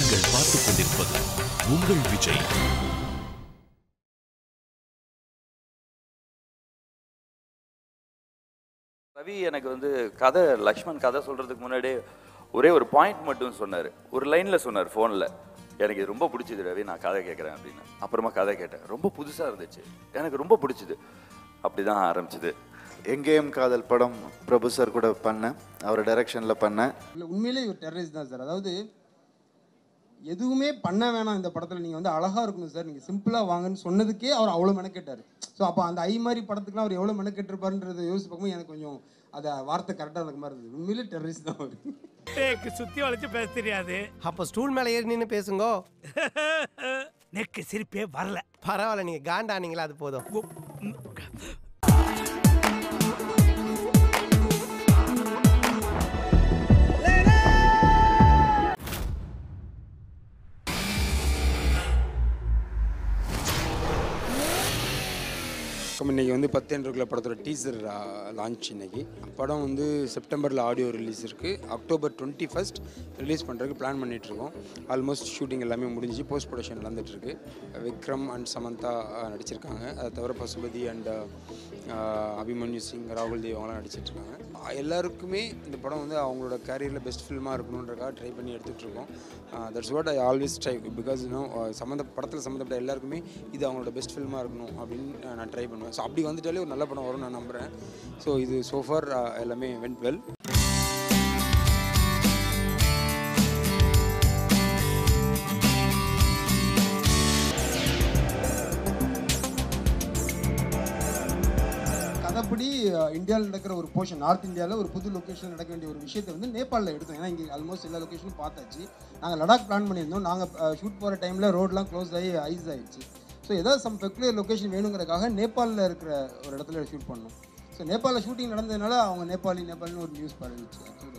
நீங்கள் பார்த்துக் கொண்டிருப்பது உங்கள் விஜய் ரவி எனக்கு வந்து கதை லக்ஷ்மண் கதை சொல்கிறதுக்கு முன்னாடியே ஒரே ஒரு பாயிண்ட் மட்டும் சொன்னார் ஒரு லைனில் சொன்னார் ஃபோனில் எனக்கு இது ரொம்ப பிடிச்சது ரவி நான் கதை கேட்குறேன் அப்படின்னு அப்புறமா கதை கேட்டேன் ரொம்ப புதுசாக இருந்துச்சு எனக்கு ரொம்ப பிடிச்சது அப்படி தான் ஆரம்பிச்சது எங்கேயும் காதல் படம் பிரபு சார் கூட பண்ணேன் அவர் டைரக்ஷனில் பண்ணேன் இல்லை உண்மையிலே இவர் டெரரிஸ்ட் தான் சார் அதாவது எதுவுமே பண்ண வேணாம் இந்த படத்தில் நீங்கள் வந்து அழகாக இருக்கணும் சார் நீங்கள் சிம்பிளாக வாங்கன்னு சொன்னதுக்கே அவர் அவ்வளோ மெனக்கெட்டார் ஸோ அப்போ அந்த ஐ மாதிரி படத்துக்குலாம் அவர் எவ்வளோ மெனக்கெட்டிருப்பாருன்றதை யோசிச்சு பார்க்கும்போது எனக்கு கொஞ்சம் அதை வார்த்தை கரெக்டாக இருக்க மாதிரி இருந்தது உண்மையிலே டெரரிஸ்ட் தான் அவர் டேக்கு சுத்தி வளைச்சு பேச தெரியாது அப்போ ஸ்டூல் மேலே ஏறி நின்று பேசுங்கோ நெக்கு சிரிப்பே வரல பரவாயில்ல நீங்கள் காண்டானீங்களா அது போதும் வணக்கம் இன்னைக்கு வந்து பத்து என்றுக்குள்ள படத்தோட டீசர் லான்ச் இன்னைக்கு படம் வந்து செப்டம்பரில் ஆடியோ ரிலீஸ் இருக்குது அக்டோபர் டுவெண்ட்டி ஃபஸ்ட் ரிலீஸ் பண்ணுறதுக்கு பிளான் பண்ணிட்டு இருக்கோம் ஆல்மோஸ்ட் ஷூட்டிங் எல்லாமே முடிஞ்சு போஸ்ட் ப்ரொடக்ஷன் நடந்துட்டுருக்கு விக்ரம் அண்ட் சமந்தா அஹ், நடிச்சிருக்காங்க அதை தவிர பசுபதி அண்ட் அபிமன்யு சிங் ராகுல் தேவ் அவங்களாம் நடிச்சிட்டு இருக்காங்க எல்லாருக்குமே இந்த படம் வந்து அவங்களோட கேரியரில் பெஸ்ட் ஃபில்மாக இருக்கணுன்றக்காக ட்ரை பண்ணி எடுத்துகிட்டு இருக்கோம் that's what I always try because இன்னும் சம்மந்த படத்தில் சம்மந்தப்பட்ட எல்லாருக்குமே இது அவங்களோட பெஸ்ட் ஃபில்மாக இருக்கணும் அப்படின்னு அஹ், நான் ட்ரை பண்ணுவேன் ஸோ அப்படி வந்துட்டாலே ஒரு நல்ல படம் வரும்னு நான் நம்புகிறேன் ஸோ இது சோஃபார் எல்லாமே வென்ட் வெல் கதைப்படி இந்தியாவில் நடக்கிற ஒரு போர்ஷன் நார்த் இந்தியாவில் ஒரு புது லொக்கேஷன் நடக்க வேண்டிய ஒரு விஷயத்தை வந்து நேபாளில் எடுத்தோம் ஏன்னா இங்கே ஆல்மோஸ்ட் எல்லா லொக்கேஷனும் பார்த்தாச்சு நாங்கள் லடாக் பிளான் பண்ணியிருந்தோம் நாங்கள் ஷூட் போகிற டைமில் ரோட்லாம் க்ளோஸ் ஆகி ஐஸ் ஆயிடுச்சு ஸோ ஏதாவது சம் பெக்குலர் லொக்கேஷன் வேணுங்கிறதுக்காக நேபாளில் இருக்கிற ஒரு இடத்துல ஷூட் பண்ணோம் ஸோ நேபாளில் ஷூட்டிங் நடந்ததுனால அவங்க நேபாளி நேபாளின்னு ஒரு நியூஸ் பரவிச்சு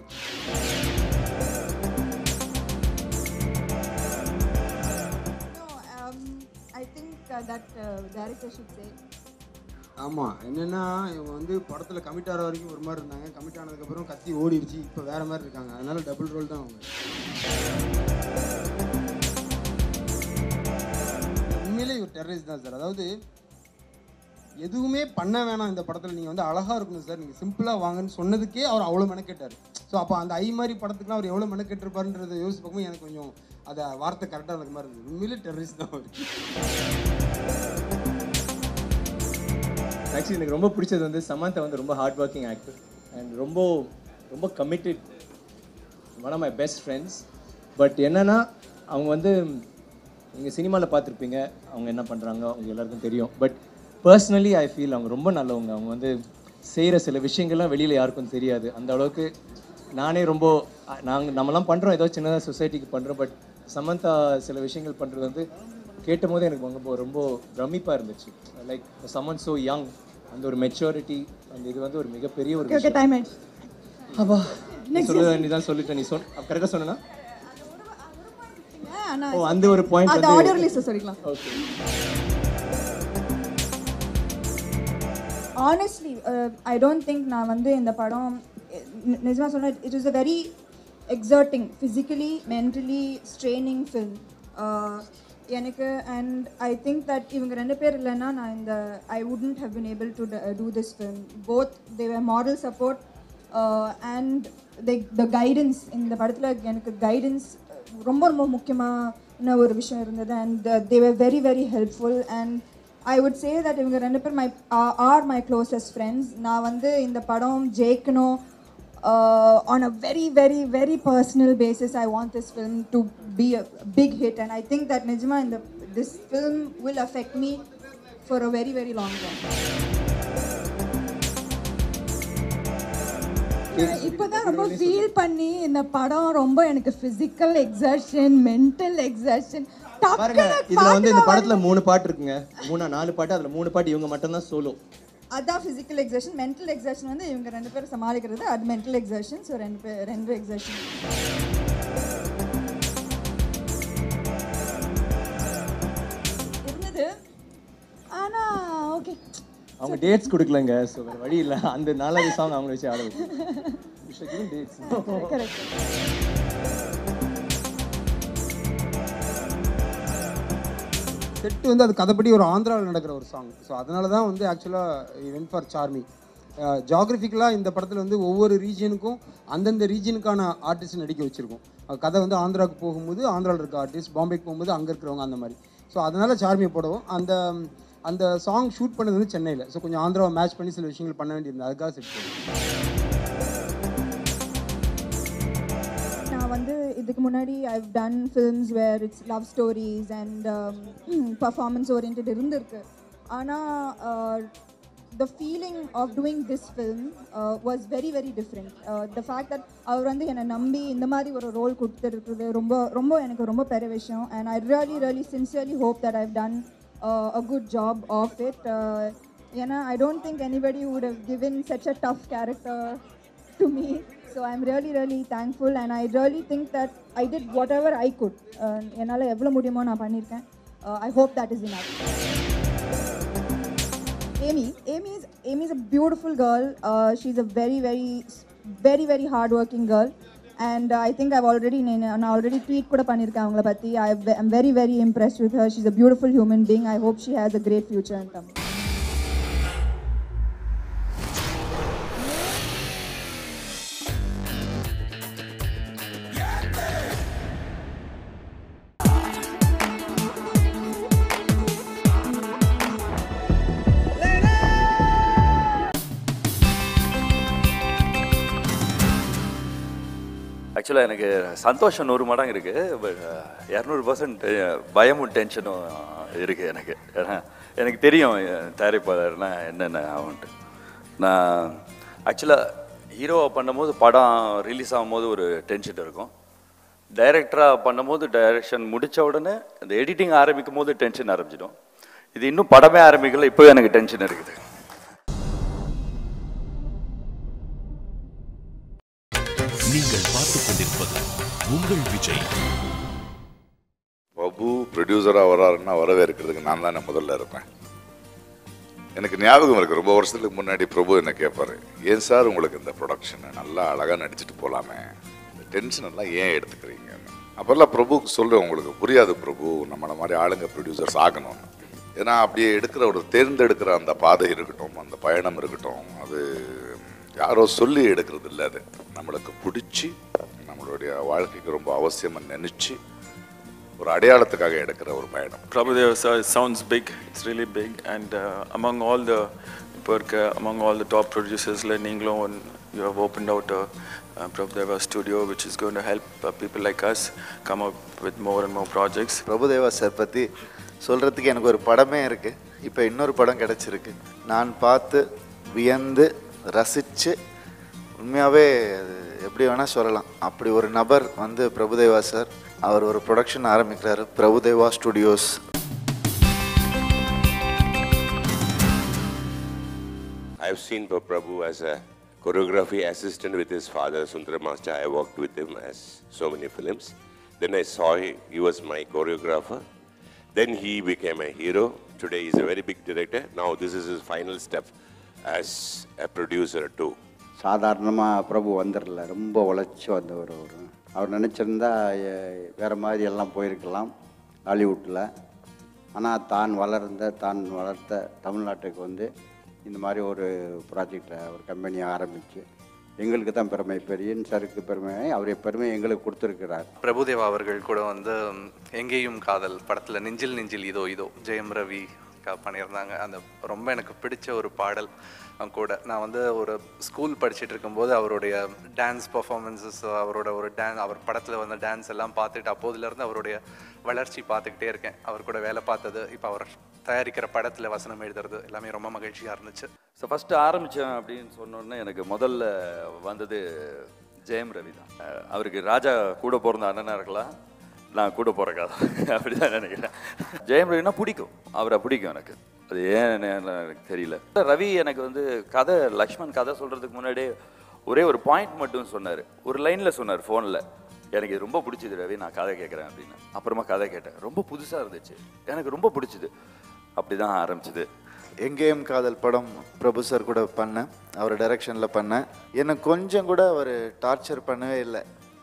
No, um, I think uh, that uh, director should say. ஆமாம் என்னென்னா இவங்க வந்து படத்தில் கமிட் ஆகிற வரைக்கும் ஒரு மாதிரி இருந்தாங்க கமிட் ஆனதுக்கப்புறம் கத்தி ஓடிடுச்சு இப்போ வேற மாதிரி இருக்காங்க அதனால டபுள் ரோல் தான் அவங்க உண்மையிலே இவர் டெரரிஸ்ட் தான் சார் அதாவது எதுவுமே பண்ண வேணாம் இந்த படத்தில் நீங்கள் வந்து அழகாக இருக்கணும் சார் நீங்கள் சிம்பிளாக வாங்கன்னு சொன்னதுக்கே அவர் அவ்வளோ மெனக்கெட்டார் ஸோ அப்போ அந்த ஐ மாதிரி படத்துக்குலாம் அவர் எவ்வளோ மெனக்கெட்டிருப்பாருன்றதை யோசிச்சு பார்க்கும்போது எனக்கு கொஞ்சம் அதை வார்த்தை கரெக்டாக இருக்க மாதிரி இருந்தது உண்மையிலே டெரரிஸ்ட் தான் அவர் ஆக்சுவலி எனக்கு ரொம்ப பிடிச்சது வந்து சமந்தா வந்து ரொம்ப ஹார்ட் ஒர்க்கிங் ஆக்டர் அண்ட் ரொம்ப ரொம்ப committed one of my best friends but என்னன்னா அவங்க வந்து நீங்கள் சினிமாவில் பார்த்துருப்பீங்க அவங்க என்ன பண்ணுறாங்க அவங்க எல்லாருக்கும் தெரியும் பட் பர்சனலி ஐ ஃபீல் அவங்க ரொம்ப நல்லவங்க அவங்க வந்து செய்கிற சில விஷயங்கள்லாம் வெளியில் யாருக்கும் தெரியாது அந்த அளவுக்கு நானே ரொம்ப நாங்கள் நம்மலாம் பண்ணுறோம் ஏதோ சின்னதாக சொசைட்டிக்கு பண்ணுறோம் பட் சமந்தா சில விஷயங்கள் பண்ணுறது வந்து கேட்டும் போது எனக்கு ரொம்ப ரொம்ப பிரமிப்பாக இருந்துச்சு லைக் சமன் ஸோ யங் அந்த ஒரு மெச்சூரிட்டி அந்த இது வந்து ஒரு மிகப்பெரிய ஒரு Okay, okay, விஷயம் time ends. அப்பா நீ சொல்ல வேண்டியதான் சொல்லிட்டேன் நீ சொல் கரெக்டாக சொன்னா Yeah, ஆனா ஓ அந்த ஒரு பாயிண்ட் அது வந்து ஆடியோ ரிலீஸ் சொல்லிக்கலாம் okay honestly I don't think நான் வந்து இந்த படம் நி- நிஜமா சொன்ன it is a very exerting physically mentally straining film எனக்கு அண்ட் ஐ திங்க் தட் இவங்க ரெண்டு பேர் இல்லைன்னா நான் இந்த I wouldn't have been able to do this film both their moral support and the guidance இந்த படத்தில் எனக்கு கைடன்ஸ் ரொம்ப ரொம்ப முக்கியமான ஒரு விஷயம் இருந்தது and their very very helpful and I would say that இவங்க ரெண்டு பேர் my or my closest friends நான் வந்து இந்த படம் ஜெயிக்கணும் on a very very very personal basis I want this film to be a big hit and I think that நிஜமா இந்த this film will affect me for a very very long time இப்போதான் ரொம்ப feel பண்ணி இந்த படம் ரொம்ப எனக்கு physical exertion mental exertion பாருங்க இதுல வந்து இந்த படத்துல மூணு பாட்டு இருக்குங்க மூணு நாலு பாட்டு அதுல மூணு பாட்டு இவங்க மட்டும்தான் சோலோ அதான் ஃபிசிக்கல் எக்ஸர்ஷன் மென்டல் எக்ஸர்ஷன் வந்து இவங்க ரெண்டு பேரும் சமாளிக்கிறது அது மென்டல் எக்ஸர்ஷன் ஸோ ரெண்டு பேர் ரெண்டு எக்ஸர்ஷன் இருந்தது ஆனா ஓகே அவங்க டேட்ஸ் கொடுக்கலங்க ஸோ வேற வழி இல்லை அந்த நாலாவது சாங் அவங்கள வச்சு ஆட வச்சு டேட்ஸ் கரெக்ட் செட்டு வந்து அது கதைப்படி ஒரு ஆந்திராவில் நடக்கிற ஒரு சாங் ஸோ அதனால தான் வந்து ஆக்சுவலாக வென் ஃபார் சார்மி ஜாகிரபிக்கலாக இந்த படத்தில் வந்து ஒவ்வொரு ரீஜனுக்கும் அந்தந்த ரீஜனுக்கான ஆர்டிஸ்ட் நடிக்க வச்சுருக்கோம் அது கதை வந்து ஆந்திராவுக்கு போகும்போது ஆந்திராவில் இருக்க ஆர்டிஸ்ட் பாம்பேக்கு போகும்போது அங்கே இருக்கிறவங்க அந்த மாதிரி ஸோ அதனால் சார்மியை போடுவோம் அந்த அந்த சாங் ஷூட் பண்ணது வந்து சென்னையில் ஸோ கொஞ்சம் ஆந்திராவை மேட்ச் பண்ணி சில விஷயங்கள் பண்ண வேண்டியிருந்தது அதுக்காக செட் பண்ணுவோம் நான் வந்து இதுக்கு முன்னாடி I've done films where it's love stories and performance orient இருந்திருக்கு ஆனால் the feeling of doing this film was very very different the fact that அவர் வந்து என்னை நம்பி இந்த மாதிரி ஒரு ரோல் கொடுத்துருக்குறது ரொம்ப ரொம்ப எனக்கு ரொம்ப பெரிய விஷயம் and I really really sincerely hope that I've done a good job of it ஏன்னா I don't think anybody would have given such a tough character to me. So I'm really, really thankful and I really think that I did whatever I could. Uh, என்னால் எவ்வளோ முடியுமோ நான் பண்ணியிருக்கேன் I hope that is enough Amy, Amy is Amy is a beautiful girl. Uh, she's a very, very, very, very hardworking girl. And uh, I think I've already நான் already tweet கூட பண்ணியிருக்கேன் அவங்கள பற்றி I am very, very impressed with her. She's a beautiful human being. I hope she has a great future in Tamil. ஆக்சுவலாக எனக்கு சந்தோஷம் நூறு மடங்கு இருக்குது பட் இரநூறு பர்சன்ட் பயமும் டென்ஷனும் இருக்குது எனக்கு ஏன்னா எனக்கு தெரியும் அஹ், தயாரிப்பாளர்னா என்னென்ன ஆகும்ட்டு நான் ஆக்சுவலாக ஹீரோவை பண்ணும்போது படம் ரிலீஸ் ஆகும்போது ஒரு டென்ஷன் இருக்கும் டைரக்டராக பண்ணும்போது டைரக்ஷன் முடித்த உடனே அந்த எடிட்டிங் ஆரம்பிக்கும் போது டென்ஷன் ஆரம்பிச்சிடும் இது இன்னும் படமே ஆரம்பிக்கல இப்போவே எனக்கு டென்ஷன் இருக்குது நீங்கள் பார்த்துக் கொண்டிருப்பது உங்கள் விஜய் பிரபு ப்ரொடியூசராக வராருன்னா வரவேற்கிறதுக்கு நான் தானே முதல்ல இருப்பேன் எனக்கு ஞாபகம் இருக்கு ரொம்ப வருஷத்துக்கு முன்னாடி பிரபு என்ன கேட்பாரு ஏன் சார் உங்களுக்கு இந்த ப்ரொடக்ஷனை நல்லா அழகாக நடிச்சிட்டு போகலாமே இந்த டென்ஷன் எல்லாம் ஏன் எடுத்துக்கிறீங்க அப்போல்லாம் பிரபுக்கு சொல்லுவேன் உங்களுக்கு புரியாது பிரபு நம்மளை மாதிரி ஆளுங்க ப்ரொடியூசர்ஸ் ஆகணும்னு ஏன்னா அப்படியே எடுக்கிற ஒரு தேர்ந்தெடுக்கிற அந்த பாதை இருக்கட்டும் அந்த பயணம் இருக்கட்டும் அது யாரோ சொல்லி எடுக்கிறது இல்லை அது நம்மளுக்கு பிடிச்சி நம்மளுடைய வாழ்க்கைக்கு ரொம்ப அவசியமாக நினச்சி ஒரு அடையாளத்துக்காக எடுக்கிற ஒரு பயணம் Prabhudev sir it sounds big, it's really big, and uh, among all the work, uh, among all the top producers like Ninglo, and you have opened out a uh, Prabhudeva studio, which is going to help uh, people like us come up with more and more projects. Prabhudeva sir பற்றி சொல்கிறதுக்கு எனக்கு ஒரு படமே இருக்குது இப்போ இன்னொரு படம் கிடச்சிருக்கு நான் பார்த்து வியந்து ரசித்து உண்மையாகவே அது எப்படி வேணால் சொல்லலாம் அப்படி ஒரு நபர் வந்து பிரபுதேவா சார் அவர் ஒரு ப்ரொடக்ஷன் ஆரம்பிக்கிறாரு Prabhudeva studios I've seen Prabhu as a choreography assistant with his father, Sundara Master. I worked with him as so many films. Then I saw he, he was my choreographer. Then he became a hero. Today he's a very big director. Now this is his final step as a producer too. சாதாரணமாக பிரபு வந்துடல ரொம்ப உழைச்சி வந்தவர் அவர் அவர் நினச்சிருந்தா எ- வேற மாதிரி எல்லாம் போயிருக்கலாம் ஹாலிவுட்டில் ஆனால் தான் வளர்ந்த தான் வளர்த்த தமிழ்நாட்டுக்கு வந்து இந்த மாதிரி ஒரு ப்ராஜெக்டை ஒரு கம்பெனியை ஆரம்பித்து எங்களுக்கு தான் பெருமை பெரியன் சருக்கு பெருமை அவருடைய பெருமை எங்களுக்கு கொடுத்துருக்கிறார் பிரபுதேவா அவர்கள் கூட வந்து ம், எங்கேயும் காதல் படத்தில் நெஞ்சில் நெஞ்சில் இதோ இதோ ஜெயம் ரவி க- பண்ணியிருந்தாங்க அந்த ரொம்ப எனக்கு பிடிச்ச ஒரு பாடல் அவங்க கூட நான் வந்து ஒரு ஸ்கூல் படிச்சுட்டு இருக்கும்போது அவருடைய டான்ஸ் பர்ஃபார்மன்ஸஸ் அவரோட ஒரு டான் அவர் படத்தில் வந்த டான்ஸ் எல்லாம் பார்த்துட்டு அப்போதுலேருந்து அவருடைய வளர்ச்சி பார்த்துக்கிட்டே இருக்கேன் அவர் கூட வேலை பார்த்தது இப்போ அவர் தயாரிக்கிற படத்தில் வசனம் எழுதுறது எல்லாமே ரொம்ப மகிழ்ச்சியாக இருந்துச்சு ஸோ ஃபஸ்ட்டு ஆரம்பித்தேன் அப்படின்னு சொன்னோன்னே எனக்கு முதல்ல வந்தது ஜெயம் ரவி தான் அஹ் அவருக்கு ராஜா கூட பிறந்த அண்ணனாக இருக்கலாம் நான் கூட போகிற கதை அப்படி தான் நினைக்கிறேன் ஜெயம் ரவினா பிடிக்கும் அவரை பிடிக்கும் எனக்கு அது ஏன் எனக்கு தெரியல ரவி எனக்கு வந்து கதை லக்ஷ்மண் கதை சொல்கிறதுக்கு முன்னாடியே ஒரே ஒரு பாயிண்ட் மட்டும் சொன்னார் ஒரு லைனில் சொன்னார் ஃபோனில் எனக்கு இது ரொம்ப பிடிச்சது ரவி நான் கதை கேட்குறேன் அப்படின்னு அப்புறமா கதை கேட்டேன் ரொம்ப புதுசாக இருந்துச்சு எனக்கு ரொம்ப பிடிச்சது அப்படி தான் ஆரம்பிச்சது எங்கேயும் காதல் படம் பிரபு சார் கூட பண்ணேன் அவர் டைரக்ஷனில் பண்ணேன் என்னை கொஞ்சம் கூட அவர் டார்ச்சர் பண்ணவே இல்லை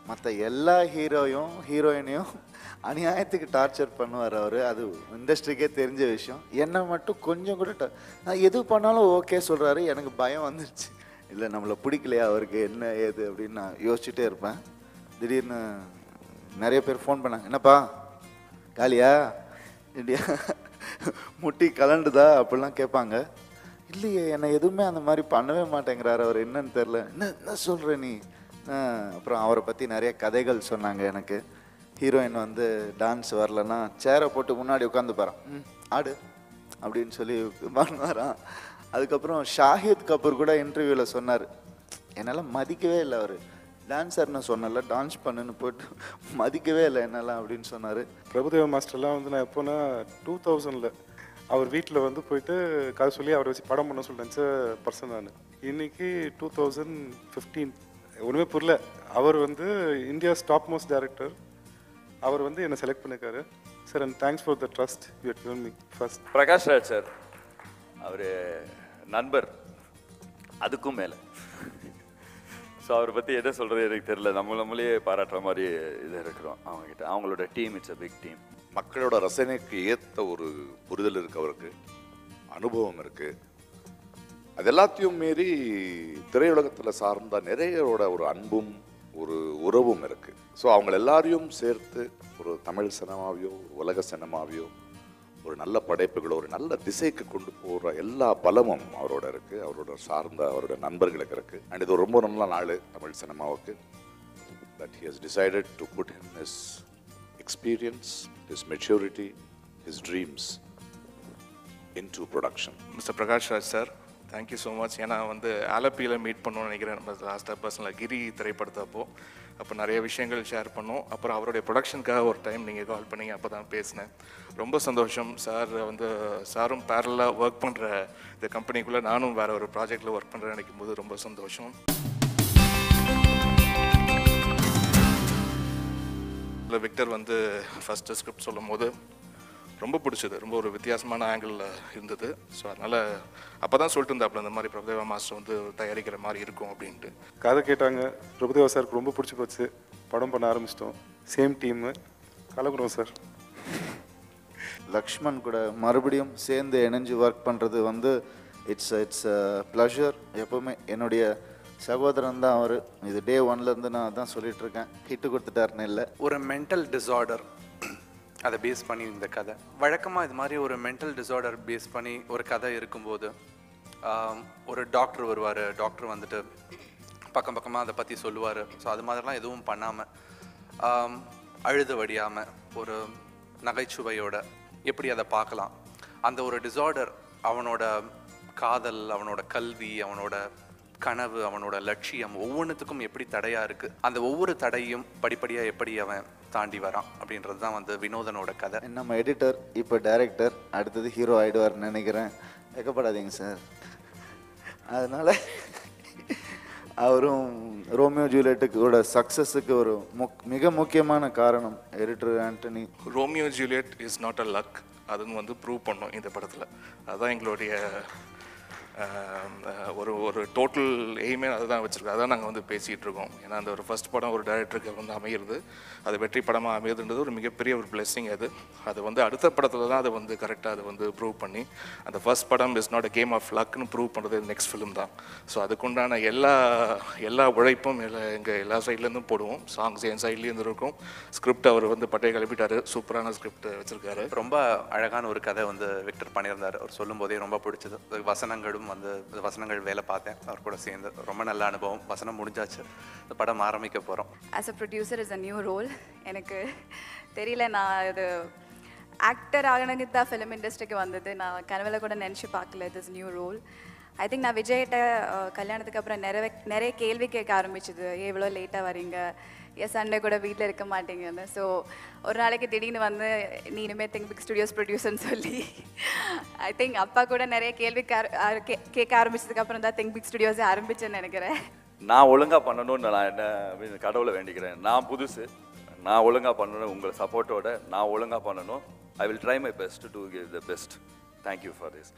மற்ற எல்லா ஹீரோயும் ஹீரோயினையும் அநியாயத்துக்கு டார்ச்சர் பண்ணுவார் அவர் அது இண்டஸ்ட்ரிக்கே தெரிஞ்ச விஷயம் என்னை மட்டும் கொஞ்சம் கூட ட- நான் எது பண்ணாலும் ஓகே சொல்கிறாரு எனக்கு பயம் வந்துருச்சு இல்லை நம்மளை பிடிக்கலையா அவருக்கு என்ன ஏது அப்படின்னு நான் யோசிச்சுட்டே இருப்பேன் திடீர்னு நிறைய பேர் ஃபோன் பண்ணாங்க என்னப்பா காலியா இப்படியா முட்டி கலண்டுதா அப்படிலாம் கேட்பாங்க இல்லையே என்னை எதுவுமே அந்த மாதிரி பண்ணவே மாட்டேங்கிறாரு அவர் என்னன்னு தெரில என்ன என்ன சொல்கிற நீ அஹ் அப்புறம் அவரை பற்றி நிறைய கதைகள் சொன்னாங்க எனக்கு ஹீரோயின் வந்து டான்ஸ் வரலன்னா சேரை போட்டு முன்னாடி உட்காந்து பாறான் ம் ஆடு அப்படின்னு சொல்லி பண்ணுவாராம் அதுக்கப்புறம் ஷாஹித் கபூர் கூட இன்டர்வியூவில் சொன்னார் என்னால் மதிக்கவே இல்லை அவர் டான்ஸர்னு சொன்னல டான்ஸ் பண்ணுன்னு போட்டு மதிக்கவே இல்லை என்னெல்லாம் அப்படின்னு சொன்னார் பிரபுதேவ மாஸ்டர்லாம் வந்து நான் எப்போனா டூ தௌசண்டில் அவர் வீட்டில் வந்து போயிட்டு கதை சொல்லி அவரை வச்சு படம் பண்ண சொல்லி நினச்ச பர்சன் நான் இன்னைக்கு டூ தௌசண்ட் ஃபிஃப்டீன் ஒன்றுமே புரியல அவர் வந்து இந்தியாஸ் டாப் மோஸ்ட் டேரக்டர் அவர் வந்து என்னை செலக்ட் பண்ணிருக்காரு sir and thanks for the trust you given me first Prakash Raj sir அவர் நண்பர் அதுக்கும் மேலே ஸோ அவரை பற்றி என்ன சொல்கிறது எனக்கு தெரியல நம்ம நம்மளே பாராட்டுற மாதிரி இது இருக்கிறோம் அவங்ககிட்ட அவங்களோட team it's a big team மக்களோட ரசனைக்கு ஏற்ற ஒரு புரிதல் இருக்கு அவருக்கு அனுபவம் இருக்கு அது எல்லாத்தையும் மீறி திரையுலகத்தில் சார்ந்த நிறையரோட ஒரு அன்பும் ஒரு உறவும் இருக்கு ஸோ அவங்க எல்லாரையும் சேர்த்து ஒரு தமிழ் சினிமாவையோ ஒரு உலக சினிமாவையோ ஒரு நல்ல படைப்புகளோ ஒரு நல்ல திசைக்கு கொண்டு போகிற எல்லா பலமும் அவரோட இருக்கு அவரோட சார்ந்த அவரோட நண்பர்களுக்கு இருக்கு அண்ட் இது ரொம்ப நல்ல நாள் தமிழ் சினிமாவுக்கு that he has decided to put in his experience, his maturity, his dreams into production. Mister Prakash Raj sir thank you so much ஏன்னா வந்து ஆலப்பியில் மீட் பண்ணோம்னு நினைக்கிறேன் நம்ம லாஸ்ட்டாக பர்சனலாக கிரி திரைப்படத்தப்போ அப்போ நிறைய விஷயங்கள் ஷேர் பண்ணோம் அப்புறம் அவருடைய ப்ரொடக்ஷனுக்காக ஒரு டைம் நீங்கள் கால் பண்ணீங்க அப்போ தான் பேசினேன் ரொம்ப சந்தோஷம் சார் வந்து சாரும் பேரலாக ஒர்க் பண்ணுற இந்த கம்பெனிக்குள்ளே நானும் வேறு ஒரு ப்ராஜெக்டில் ஒர்க் பண்ணுறேன் நினைக்கும் போது ரொம்ப சந்தோஷம் இல்லை விக்டர் வந்து ஃபஸ்ட்டு ஸ்கிரிப்ட் சொல்லும் போது ரொம்ப பிடிச்சது ரொம்ப ஒரு வித்தியாசமான ஆங்கிளில் இருந்தது ஸோ அதனால் அப்போ தான் சொல்லிட்டு இருந்தாப்புல இந்த மாதிரி பிரபுதேவா மாஸ்டர் வந்து தயாரிக்கிற மாதிரி இருக்கும் அப்படின்ட்டு கதை கேட்டாங்க பிரபுதேவா சாருக்கு ரொம்ப பிடிச்சி போச்சு படம் பண்ண ஆரம்பிச்சிட்டோம் சேம் டீமு கலக்குறோம் சார் லக்ஷ்மண் கூட மறுபடியும் சேர்ந்து இணைஞ்சு ஒர்க் பண்ணுறது வந்து இட்ஸ் இட்ஸ் ப்ளஷர் எப்போவுமே என்னுடைய சகோதரன் தான் அவர் இது டே ஒன்லேருந்து நான் அதான் சொல்லிட்டு இருக்கேன் ஹிட்டு கொடுத்துட்டாருன்னு இல்லை ஒரு மென்டல் டிஸார்டர் அதை பேஸ் பண்ணி இந்த கதை வழக்கமாக இது மாதிரி ஒரு மென்டல் டிஸார்டர் பேஸ் பண்ணி ஒரு கதை இருக்கும்போது ஆம், ஒரு டாக்டர் வருவார் டாக்டர் வந்துட்டு பக்கம் பக்கமாக அதை பற்றி சொல்லுவார் ஸோ அது மாதிரிலாம் எதுவும் பண்ணாமல் அழுது வடியாமல் ஒரு நகைச்சுவையோட எப்படி அதை பார்க்கலாம் அந்த ஒரு டிஸார்டர் அவனோட காதல் அவனோட கல்வி அவனோட கனவு அவனோட லட்சியம் ஒவ்வொன்றுத்துக்கும் எப்படி தடையா இருக்கு அந்த ஒவ்வொரு தடையும் படிப்படியா எப்படி அவன் தாண்டி வரான் அப்படின்றது தான் வந்து வினோதனோட கதை நம்ம எடிட்டர் இப்போ டைரக்டர் அடுத்தது ஹீரோ ஆயிடுவார்னு நினைக்கிறேன் வெக்கப்படாதீங்க சார் அதனால அவரும் ரோமியோ ஜூலியட்டுக்கோட சக்ஸஸுக்கு ஒரு முக் மிக முக்கியமான காரணம் editor Antony Romeo Juliet is not a luck அதுன்னு வந்து ப்ரூவ் பண்ணோம் இந்த படத்தில் அதுதான் எங்களுடைய ஆம், அஹ், ஒரு ஒரு டோட்டல் எய்மே அதுதான் வச்சுருக்கோம் அதான் நாங்கள் வந்து பேசிகிட்டு இருக்கோம் ஏன்னா அந்த ஒரு ஃபர்ஸ்ட் படம் ஒரு டைரக்டருக்கு வந்து அமையிறது அது வெற்றி படமாக அமையுதுன்றது ஒரு மிகப்பெரிய ஒரு blessing அது அது வந்து அடுத்த படத்தில் தான் அதை வந்து கரெக்டாக அதை வந்து ப்ரூவ் பண்ணி அந்த ஃபர்ஸ்ட் படம் is not a game of லக்னு ப்ரூவ் பண்ணுறது நெக்ஸ்ட் ஃபிலிம் தான் ஸோ அதுக்குண்டான எல்லா எல்லா உழைப்பும் எல்லா எங்கள் எல்லா சைட்லேருந்தும் போடுவோம் சாங்ஸ் என் சைட்லேருந்து இருக்கும் ஸ்கிரிப்ட் அவர் வந்து பட்டையை கிளப்பிட்டாரு சூப்பரான ஸ்கிரிப்ட் வச்சிருக்காரு ரொம்ப அழகான ஒரு கதை வந்து விக்டர் பண்ணியிருந்தார் அவர் சொல்லும்போதே ரொம்ப பிடிச்சது அது வசனங்களும் வந்து இந்த வசனங்கள் வேலை பார்த்தேன் அவர் கூட சேர்ந்து ரொம்ப நல்ல அனுபவம் வசனம் முடிஞ்சாச்சு இந்த படம் ஆரம்பிக்க போகிறோம் as a producer is a new role எனக்கு தெரியல நான் இது ஆக்டர் ஆகணுங்க தான் ஃபிலிம் இண்டஸ்ட்ரிக்கு வந்தது நான் கனவுல கூட நினச்சி பார்க்கல this new role I think நான் விஜய்கிட்ட அஹ், கல்யாணத்துக்கு அப்புறம் நிறைய நிறைய கேள்வி கேட்க ஆரம்பிச்சது எவ்வளோ லேட்டாக வரீங்க என் சண்டே கூட வீட்டில் இருக்க மாட்டீங்கன்னு ஸோ ஒரு நாளைக்கு திடீர்னு வந்து நீ இனிமேல் திங்க் பிக் ஸ்டுடியோஸ் ப்ரொடியூசர்னு சொல்லி ஐ திங்க் அப்பா கூட நிறைய கேள்வி கா- ஆ- கே- கேட்க ஆரம்பிச்சதுக்கு அப்புறம் தான் திங்க் பிக் ஸ்டுடியோஸே ஆரம்பிச்சேன்னு நினைக்கிறேன் நான் ஒழுங்கா பண்ணணும்னு நான் என்ன அப்படின்னு கடவுளை வேண்டிக்கிறேன் நான் புதுசு நான் ஒழுங்கா பண்ணணும் உங்கள் சப்போர்ட்டோட நான் ஒழுங்கா பண்ணணும் I will try my best to give the best thank you for this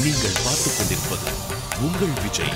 நீங்கள் பார்த்துக் கொண்டிருப்பது உங்கள் விஜய்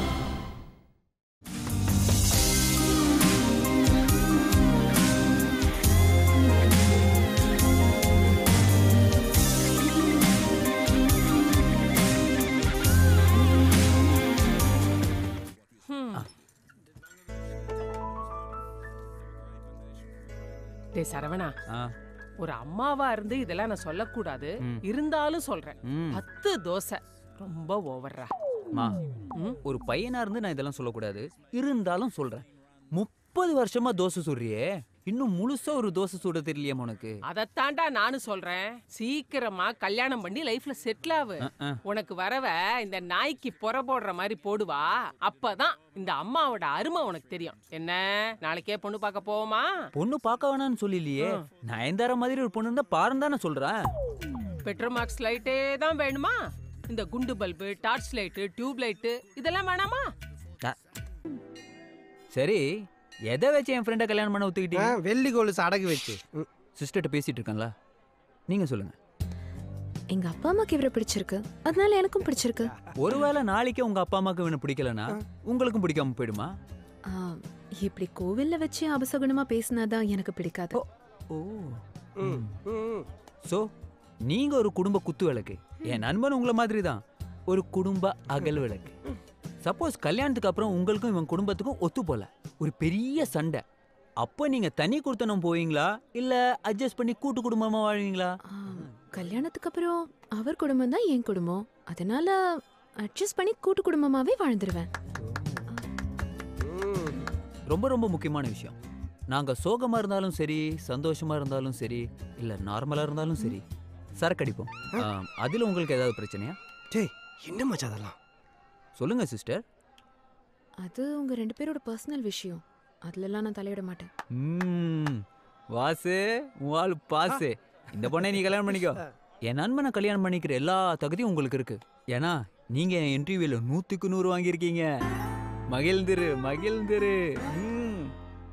டேய் சரவணா ஒரு அம்மாவா இருந்து இதெல்லாம் நான் சொல்லக்கூடாது இருந்தாலும் சொல்றேன் பத்து தோசை ரொம்ப ஓவர்ரா மா ஒரு பையனா இருந்து நான் இதெல்லாம் சொல்லக்கூடாது இருந்தாலும் சொல்றேன் முப்பது வருஷமா தோசை சுடுறியே இன்னும் முழுசா ஒரு தோசை சுட தெரியலையே உனக்கு அதத்தாண்டா நானும் சொல்றேன் சீக்கிரமா கல்யாணம் பண்ணி லைஃப்ல செட்டில் ஆகு அஹ், அஹ். உனக்கு வரவ இந்த நாய்க்கு புற போடுற மாதிரி போடுவா அப்பதான் இந்த அம்மாவோட அருமை உனக்கு தெரியும் என்ன நாளைக்கே பொண்ணு பார்க்க போவோமா பொண்ணு பார்க்க வேணாம்னு சொல்லிலையே நயன்தாரா மாதிரி ஒரு பொண்ணு இருந்தா பாருன்னு தானே சொல்றேன் பெட்ரோமாக்ஸ் லைட்டே தான் வேணுமா இந்த குண்டு bulb torch light tube light இதெல்லாம் வேணாமா அ. சரி எதை வச்சு என் ஃப்ரெண்டை கல்யாணம் பண்ண ஒத்துக்கிட்டீங்க வெள்ளி கொலுசு அடகு வச்சு சிஸ்டர்கிட்ட பேசிட்டு இருக்கேன்ல நீங்க சொல்லுங்க எங்க அப்பா அம்மாக்கு இவரை பிடிச்சிருக்கு அதனால எனக்கும் பிடிச்சிருக்கு ஒருவேளை நாளைக்கே உங்க அப்பா அம்மாக்கு இவனை பிடிக்கலனா உங்களுக்கும் பிடிக்காம போயிடுமா ஆ, இப்படி கோவில்ல வச்சு அபசகுணமா பேசினாதான் எனக்கு பிடிக்காது ஓ சோ நீங்க ஒரு குடும்ப குத்து விளக்கு என் நண்பன் உங்களை மாதிரி தான் ஒரு குடும்ப அகல் விளக்கு சப்போஸ் கல்யாணத்துக்கு அப்புறம் உங்களுக்கும் இவன் குடும்பத்துக்கும் ஒத்து போல ஒரு பெரிய சண்டை அப்போ நீங்க தனி கொடுத்தனம் போவீங்களா இல்ல அட்ஜஸ்ட் பண்ணி கூட்டு குடும்பமா வாழ்வீங்களா கல்யாணத்துக்கு அப்புறம் அவர் குடும்பம் தான் என் குடும்பம் அதனால அட்ஜஸ்ட் பண்ணி கூட்டு குடும்பமாவே வாழ்ந்துருவேன் ரொம்ப ரொம்ப முக்கியமான விஷயம் நாங்க சோகமா இருந்தாலும் சரி சந்தோஷமா இருந்தாலும் சரி இல்ல நார்மலா இருந்தாலும் சரி சரக்கடிப்போம் ஆ, அதுல உங்களுக்கு ஏதாவது பிரச்சனையா டேய் என்ன மச்சான் அதெல்லாம் சொல்லுங்க சிஸ்டர் அது உங்க ரெண்டு பேரோட பர்சனல் விஷயம் அதுலலாம் நான் தலையிட மாட்டேன் ம் வாசு உன் ஆளு பாசு இந்த பொண்ணை நீ கல்யாணம் பண்ணிக்கோ என் நண்பனை கல்யாணம் பண்ணிக்கிற எல்லா தகுதியும் உங்களுக்கு இருக்கு ஏன்னா நீங்க என் இன்டர்வியூல நூத்துக்கு நூறு வாங்கியிருக்கீங்க மகிழ்ந்திரு மகிழ்ந்திரு ம்.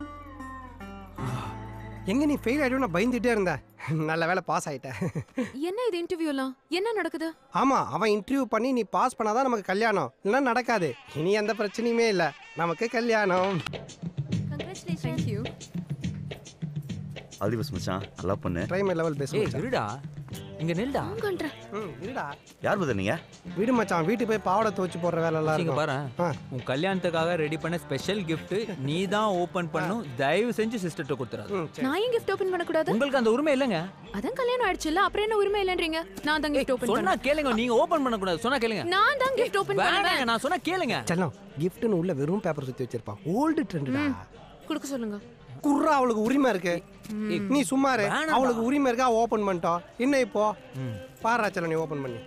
எங்க நீ ஃபெயில் ஆயிடும் நான் பயந்துட்டே இருந்தேன் நல்ல வேலை பாஸ் ஆயிட்டேன் என்ன இது இன்டர்வியூலாம் என்ன நடக்குது ஆமா அவன் இன்டர்வியூ பண்ணி நீ பாஸ் பண்ணாதான் நமக்கு கல்யாணம் இல்லைன்னா நடக்காது இனி எந்த பிரச்சனையுமே இல்லை நமக்கு கல்யாணம் Thank you. All the best மச்சான் நல்லா பண்ணு பிரைமரி லெவல் பெஸ்ட் ஏய் இருடா இங்க நில்டா ம் இருடா யார் பதர் நீங்க வீடு மச்சான் வீட்டுக்கு போய் பாவாடை துவச்சு போடுற வேலை எல்லாம் இங்க இருக்கும் பாரு உன் கல்யாணத்துக்காக ரெடி பண்ண ஸ்பெஷல் gift நீ தான் ஓபன் பண்ணும் தயவு செஞ்சு சிஸ்டர்ட்ட கொடுத்துறாது நான் ஏன் கிஃப்ட் ஓபன் பண்ண கூடாது உங்களுக்கு அந்த உரிமை இல்லைங்க அதான் கல்யாணம் ஆயிடுச்சுல்ல அப்புறம் என்ன உரிமை இல்லன்றீங்க நான் தான் கிஃப்ட் ஓபன் சொன்னா பண்ணேன் கேளுங்க நீங்க ஓபன் பண்ண கூடாது சொன்னா கேளுங்க நான் தான் கிஃப்ட் ஓபன் வேணாங்க பண்ணுவேன் நான் சொன்னா கேளுங்க செல்லம் கிஃப்ட்னு உள்ள வெறும் பேப்பர் சுத்தி வச்சிருப்பான் ஓல்டு ட்ரெண்ட்டா கொடுக்க சொல்லுங்க குர்ரா அவளுக்கு உரிமை இருக்கு நீ சும்மா இரு வேணாம்டா. அவளுக்கு உரிமை இருக்கா ஓபன் பண்ணிட்டோம் என்ன இப்போ பாரா செல்லம் நீ ஓபன் பண்ணி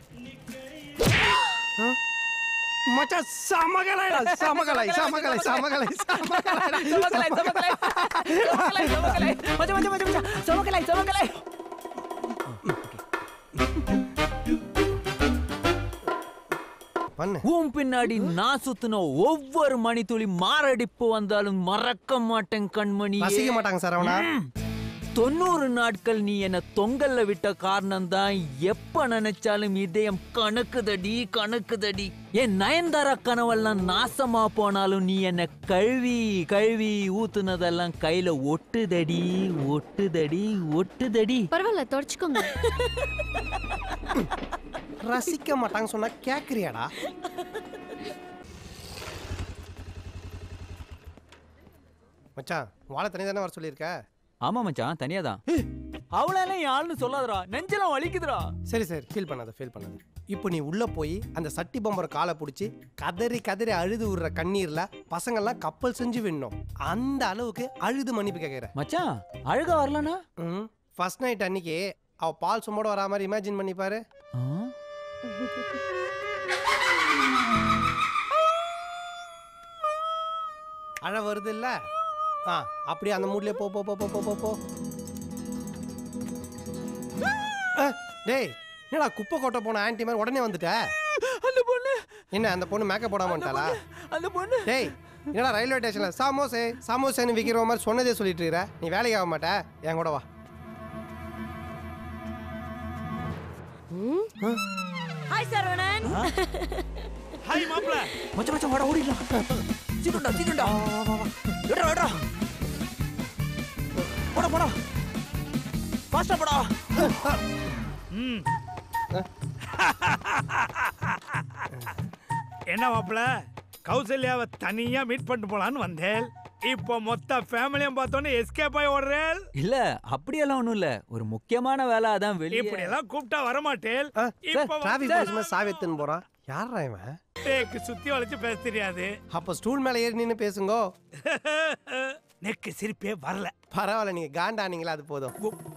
ஆ? மச்சான் சமகலை சமகலை சமகலை சமகலை சமகலை சமகலை, சமகலை. சமகலை, சமகலை. மச்சான், மச்சான், மச்சான், மச்சான். சமகலை, சமகலை. பண்ணு உன் பின்னாடி நான் சுத்தின ஒவ்வொரு மணித்துளி மாரடிப்பு வந்தாலும் மறக்க மாட்டேன் கண்மணி ரசிக்க மாட்டாங்க சரவணா. தொண்ணூறு நாட்கள் நீ என்ன தொங்கல்ல விட்ட காரணம் தான் எப்ப நினைச்சாலும் இதயம் கணக்குதடி கணக்குதடி என் நயன்தாரா கனவெல்லாம் நாசமா போனாலும் நீ என்ன கழுவி கழுவி ஊத்துனதெல்லாம் கையில ஒட்டுதடி ஒட்டுதடி ஒட்டுதடி பரவாயில்ல தொடச்சுக்கோங்க ரசிக்க மாட்டாங்க சொன்னா கேக்குறியாடா மச்சான் வாழை தனி தானே வர சொல்லியிருக்க ஆமா மச்சான் தனியா தான் அவளெல்லாம் யாருன்னு சொல்லாதடா நெஞ்செல்லாம் வலிக்குதுடா சரி சரி ஃபீல் பண்ணாத ஃபீல் பண்ணாத இப்போ நீ உள்ள போய் அந்த சட்டி பம்பர காலை பிடிச்சி கதறி கதறி அழுது விடுற கண்ணீர்ல பசங்கெல்லாம் கப்பல் செஞ்சு விடணும் அந்த அளவுக்கு அழுது மன்னிப்பு கேட்குற மச்சான் அழுக வரலனா ம் ஃபர்ஸ்ட் நைட் அன்னைக்கு அவ பால் சும்மோட வரா மாதிரி இமேஜின் பண்ணி பாரு அழ வருது இல்ல ஆ அப்படியே அந்த மூட்லயே போ போ போ போ போ போ போ அஹ், டேய் என்னடா குப்பை கொட்ட போன ஆன்ட்டி மாதிரி உடனே வந்துட்ட அந்த பொண்ணு என்ன அந்த பொண்ணு மேக்கப் போடாம வந்துட்டாளா அந்த பொண்ணு டேய் என்னடா ரயில்வே ஸ்டேஷன்ல சாமோசே சாமோசேன்னு விற்கிற மாதிரி சொன்னதே சொல்லிட்டு இருக்கிற நீ வேலைக்கு ஆக மாட்ட என் கூட வா ஹாய் சரவணன் ஹாய் மாப்ள மச்சான் மச்சான் வாடா ஓடிடலாம் சீக்கிரம்டா சீக்கிரம்டா விடுறா விடுறா போடா போடா ஃபாஸ்டா போடா ம் என்ன மாப்ள கௌசல்யாவை தனியா மீட் பண்ணிட்டு போலான்னு வந்தேன் இப்போ மொத்த ஃபேமிலியும் பார்த்தோன்னே எஸ்கேப் ஆகி ஓடுறேன் இல்ல அப்படியெல்லாம் ஒண்ணும் இல்ல ஒரு முக்கியமான வேலை அதான் வெளியே இப்படி எல்லாம் கூப்பிட்டா வரமாட்டேன் இப்போ டிராஃபிக் போலீஸ் மாதிரி சாவி எடுத்துன்னு போறான் யாரா இவன் டேக்கு சுத்தி வளைச்சு பேச தெரியாது அப்ப ஸ்டூல் மேல ஏறி நின்னு பேசுங்க நெக்கு சிரிப்பே வரல பரவாயில்ல நீங்க காண்டானீங்களா அது போதும்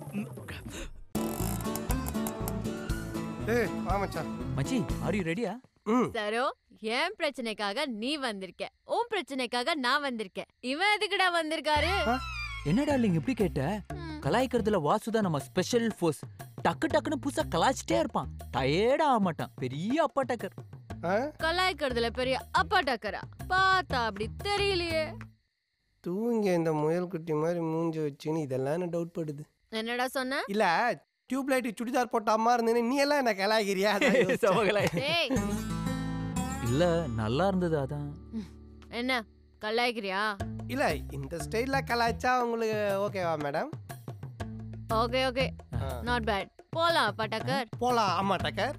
ஏய் வா மச்சான் மச்சி ஆர் யூ ரெடியா ம் சரோ என் பிரச்சனைக்காக நீ வந்திருக்க உன் பிரச்சனைக்காக நான் வந்திருக்கேன் இவன் எதுக்குடா வந்திருக்காரு என்னடா நீங்க இப்படி கேட்ட கலாய்க்கிறதுல வாசுதான் நம்ம ஸ்பெஷல் ஃபோர்ஸ் டக்கு டக்குன்னு புதுசா கலாய்ச்சிட்டே இருப்பான் டயர்டா ஆக மாட்டான் பெரிய அப்பா டக்கர் கலாய்க்கிறதுல பெரிய அப்பா டக்கரா பார்த்தா அப்படி தெரியலையே தூங்க இந்த முயல் குட்டி மாதிரி மூஞ்சி வச்சுன்னு இதெல்லாம் என்ன டவுட் படுது என்னடா சொன்ன இல்ல டியூப் லைட் சுடிதார் போட்ட அம்மா இருந்தேன்னு நீ எல்லாம் என்ன கலாய்கிறியா அதான் யோசிச்சேன். சமகலாய். டேய் இல்ல நல்லா இருந்தது அதான் என்ன கலாய்க்கிறியா இல்ல இந்த ஸ்டைல்ல கலாய்ச்சா உங்களுக்கு ஓகேவா madam okay okay not bad போலாம் அப்பா டக்கர் போலாம் அம்மா டக்கர்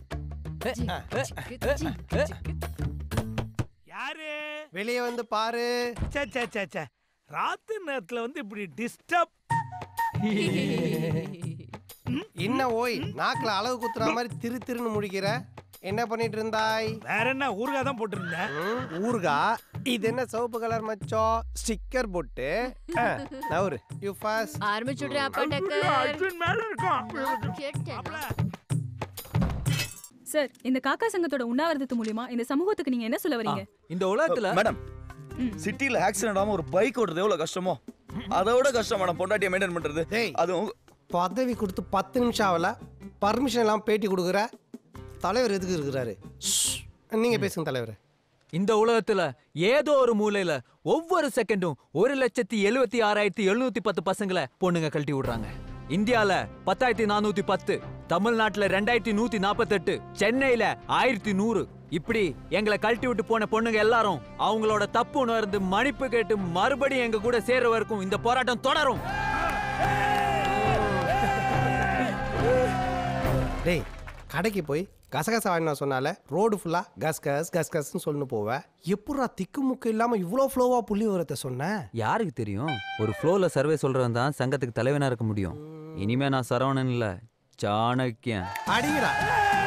யாரு வெளியே வந்து பாரு சே சே சே சே ராத்திரி நேரத்துல வந்து இப்படி டிஸ்டர்ப் என்ன ஓய் நாக்குல அளவு குத்துற மாதிரி திரு திருன்னு முடிக்கிற என்ன பண்ணிட்டு இருந்தாய் வேற என்ன ஊறுகாய் தான் போட்டிருந்தேன் ஊர்கா இது என்ன சிவப்பு கலர் மச்சோ ஸ்டிக்கர் போட்டு நவுரு யூ ஃபாஸ்ட் ஆரம்பிச்சுடுறேன் அப்பா டக்கர் மேல இருக்கும் நான் கேட்டேனா? சார் இந்த காக்கா சங்கத்தோட உண்ணாவிரதத்து மூலியமா இந்த சமூகத்துக்கு நீங்க என்ன சொல்ல வரீங்க இந்த உலகத்துல மேடம் சிட்டில ஆக்சிடென்ட் ஆகாம ஒரு பைக் ஓட்டுறது எவ்வளவு கஷ்டமோ அதை விட கஷ்டம் மேடம் பொண்டாட்டியை மெயின்டைன் பண்றது அதுவும் பதவி கொடுத்து பத்து நிமிஷம் ஆகல பர்மிஷன் இல்லாம பேட்டி கொடுக்குற தலைவர் எதுக்கு இருக்கிறாரு ஷ்ஷ். நீங்க பேசுங்க தலைவர் இந்த உலகத்துல ஏதோ ஒரு மூலையில ஒவ்வொரு செகண்டும் ஒரு லட்சத்தி எழுவத்தி ஆறாயிரத்தி எழுநூத்தி பத்து பசங்களை பொண்ணுங்க கழட்டி விடுறாங்க இந்தியால பத்தாயிரத்தி நானூத்தி பத்து தமிழ்நாட்டுல ரெண்டாயிரத்தி நூத்தி நாற்பத்தெட்டு சென்னையில ஆயிரத்தி நூறு இப்படி எங்களை கழட்டி விட்டு போன பொண்ணுங்க எல்லாரும் அவங்களோட தப்பு உணர்ந்து மன்னிப்பு கேட்டு மறுபடியும் எங்க கூட சேர்ற வரைக்கும் இந்த போராட்டம் தொடரும் டேய் கடைக்கு போய் கசகசா வாங்கினா சொன்னால ரோடு ஃபுல்லா கஸ் கஸ் கஸ் கஸ்ன்னு சொல்லணும் போவேன் எப்படா திக்கு முக்கு இல்லாம இவ்வளோ ஃப்ளோவா புள்ளி வரத்தை சொன்ன யாருக்கு தெரியும் ஒரு ஃப்ளோல சர்வே சொல்றவன் தான் சங்கத்துக்கு தலைவனா இருக்க முடியும் இனிமே நான் சரவணன் இல்ல சாணக்கியன் அடிங்கடா